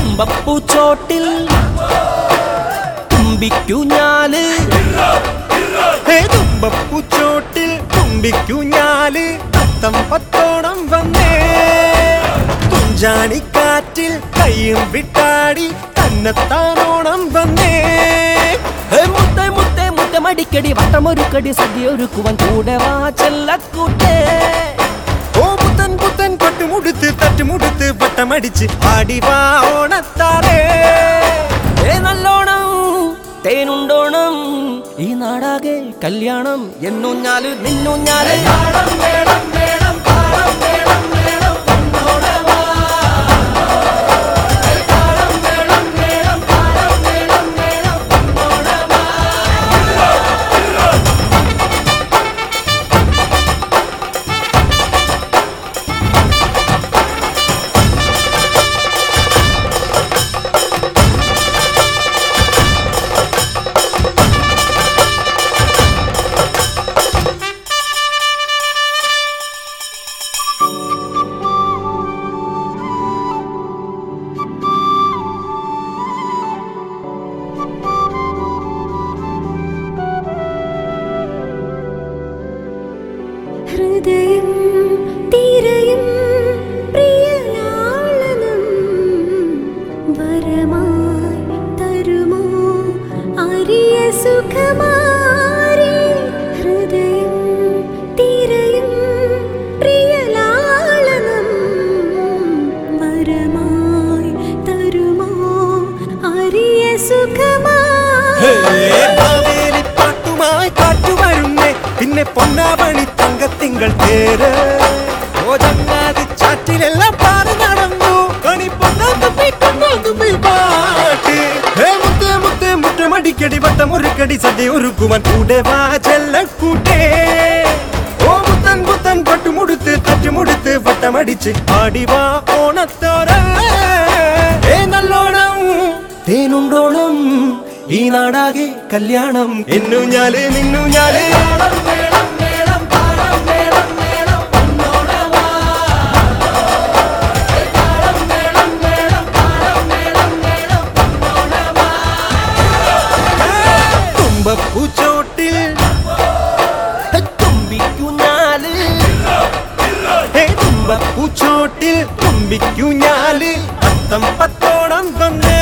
തുമ്പപ്പൂച്ചോട്ടിൽ തുമ്പിക്കുഞ്ഞാല് ഹേ തുമ്പപ്പൂച്ചോട്ടിൽ തുമ്പിക്കുഞ്ഞാല് അത്തം പത്തോണം വന്നേ തുഞ്ചാണിക്കാറ്റിൽ കയ്യും വിട്ടാടി തന്നെത്താനോണം വന്നേ ഹേ മുത്തേ മുത്തേ മുത്തേ മടിക്കടി വട്ടമൊരുക്കടി സദ്യ ഒരുക്കുവാൻ കൂടെ വാ ചെല്ലക്കൂട്ടേ ഓ പുത്തൻ പുത്തൻ പട്ടുമുടുത്ത് തട്ടുമുടുത്ത് വട്ടമടിച്ച് ആടിവാ ഓണത്താറേ ഏ നല്ലോണം തേനുണ്ടോണം ഈ നാടാകെ കല്യാണം എന്നൂഞ്ഞാല് നിന്നൂഞ്ഞാല് ഹൃദയം തിരയും പ്രിയലാളനം വരമായി തരുമോ അരിയ സുഖമാരി ഹൃദയം തിരയും പ്രിയലാളനം വരമായി തരുമോ അരിയ സുഖമാരി മാവേലി പാട്ടുമായി കാറ്റുവരുന്നേ പിന്നെ പൊന്നാവണി തങ്കത്തിങ്കൾ തേര് ഓ ചങ്ങാതി ചാറ്റിലെല്ലാം പാറി നടന്നു കണി പൊന്നാ തുമ്പി കൊന്നാ തുമ്പി പാട്ട് ഹേ മുത്തേ മുത്തേ മുറ്റമടിക്കടി വട്ടമൊരുക്കടി സദ്യ ഒരുക്കുവാൻ കൂടെ വാ ചെല്ലക്കൂട്ടേ ഓ മുത്തൻ പുത്തൻ പട്ടുമുടുത്ത് തട്ടുമുടുത്ത് വട്ടമടിച്ച് ആടിവാ ഓണത്തോര ഏ നല്ലോണം തേനുണ്ടോണം ഈ നാടാകെ കല്യാണം എന്നൂഞ്ഞാല് നിന്നൂഞ്ഞാല് തുമ്പപ്പൂച്ചോട്ടിൽ തുമ്പിക്കുഞ്ഞാല് ഹേ തുമ്പപ്പൂച്ചോട്ടിൽ തുമ്പിക്കുഞ്ഞാല് അത്തം പത്തോണം വന്നേ